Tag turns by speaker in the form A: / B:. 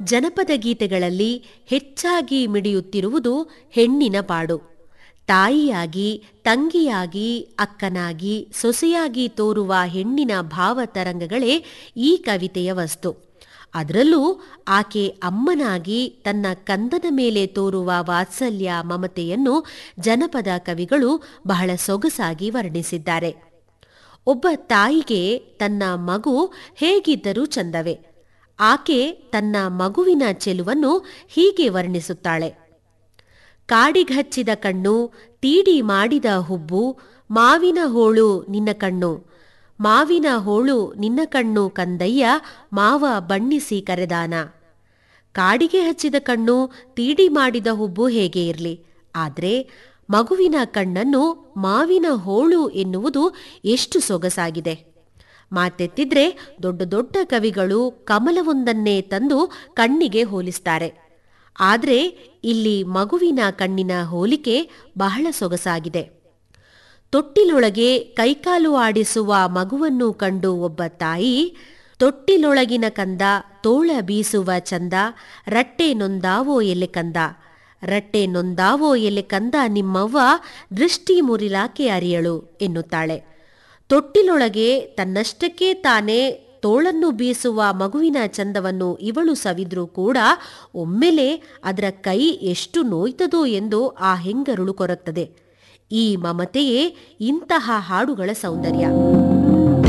A: ಜನಪದ ಗೀತೆಗಳಲ್ಲಿ ಹೆಚ್ಚಾಗಿ ಮಿಡಿಯುತ್ತಿರುವುದು ಹೆಣ್ಣಿನ ಪಾಡು ತಾಯಿಯಾಗಿ ತಂಗಿಯಾಗಿ ಅಕ್ಕನಾಗಿ ಸೊಸೆಯಾಗಿ ತೋರುವ ಹೆಣ್ಣಿನ ಭಾವತರಂಗಗಳೇ ಈ ಕವಿತೆಯ ವಸ್ತು ಅದರಲ್ಲೂ ಆಕೆ ಅಮ್ಮನಾಗಿ ತನ್ನ ಕಂದನ ಮೇಲೆ ತೋರುವ ವಾತ್ಸಲ್ಯ ಮಮತೆಯನ್ನು ಜನಪದ ಕವಿಗಳು ಬಹಳ ಸೊಗಸಾಗಿ ವರ್ಣಿಸಿದ್ದಾರೆ ಒಬ್ಬ ತಾಯಿಗೆ ತನ್ನ ಮಗು ಹೇಗಿದ್ದರೂ ಚಂದವೇ ಆಕೆ ತನ್ನ ಮಗುವಿನ ಚೆಲುವನ್ನು ಹೀಗೆ ವರ್ಣಿಸುತ್ತಾಳೆ ಕಾಡಿಗಚ್ಚಿದ ಕಣ್ಣು ತೀಡಿ ಮಾಡಿದ ಹುಬ್ಬು ಮಾವಿನ ಹೋಳು ನಿನ್ನ ಕಣ್ಣು ಮಾವಿನ ಹೋಳು ನಿನ್ನ ಕಣ್ಣು ಕಂದಯ್ಯ ಮಾವ ಬಣ್ಣಿಸಿ ಕರೆದಾನ ಕಾಡಿಗೆ ಹಚ್ಚಿದ ಕಣ್ಣು ತೀಡಿ ಮಾಡಿದ ಹುಬ್ಬು ಹೇಗೆ ಇರಲಿ ಆದರೆ ಮಗುವಿನ ಕಣ್ಣನ್ನು ಮಾವಿನ ಹೋಳು ಎನ್ನುವುದು ಎಷ್ಟು ಸೊಗಸಾಗಿದೆ ಮಾತೆತ್ತಿದ್ರೆ ದೊಡ್ಡ ದೊಡ್ಡ ಕವಿಗಳು ಕಮಲವೊಂದನ್ನೇ ತಂದು ಕಣ್ಣಿಗೆ ಹೋಲಿಸ್ತಾರೆ ಆದರೆ ಇಲ್ಲಿ ಮಗುವಿನ ಕಣ್ಣಿನ ಹೋಲಿಕೆ ಬಹಳ ಸೊಗಸಾಗಿದೆ ತೊಟ್ಟಿಲೊಳಗೆ ಕೈಕಾಲು ಆಡಿಸುವ ಮಗುವನ್ನು ಕಂಡು ಒಬ್ಬ ತಾಯಿ ತೊಟ್ಟಿಲೊಳಗಿನ ಕಂದ ತೋಳ ಬೀಸುವ ಚಂದ ರಟ್ಟೆ ನೊಂದಾವೋ ಎಲೆ ಕಂದ ರಟ್ಟೆ ನೊಂದಾವೋ ಎಲೆ ಕಂದ ನಿಮ್ಮವ್ವ ದೃಷ್ಟಿ ಮುರಿಲಾಕೆ ಅರಿಯಳು ಎನ್ನುತ್ತಾಳೆ ತೊಟ್ಟಿಲೊಳಗೆ ತನ್ನಷ್ಟಕ್ಕೆ ತಾನೇ ತೋಳನ್ನು ಬೀಸುವ ಮಗುವಿನ ಚಂದವನ್ನು ಇವಳು ಸವಿದ್ರೂ ಕೂಡ ಒಮ್ಮೆಲೆ ಅದರ ಕೈ ಎಷ್ಟು ನೋಯ್ತದೋ ಎಂದು ಆ ಹೆಂಗರುಳು ಕೊರತ್ತದೆ ಈ ಮಮತೆಯೇ ಇಂತಹ ಹಾಡುಗಳ ಸೌಂದರ್ಯ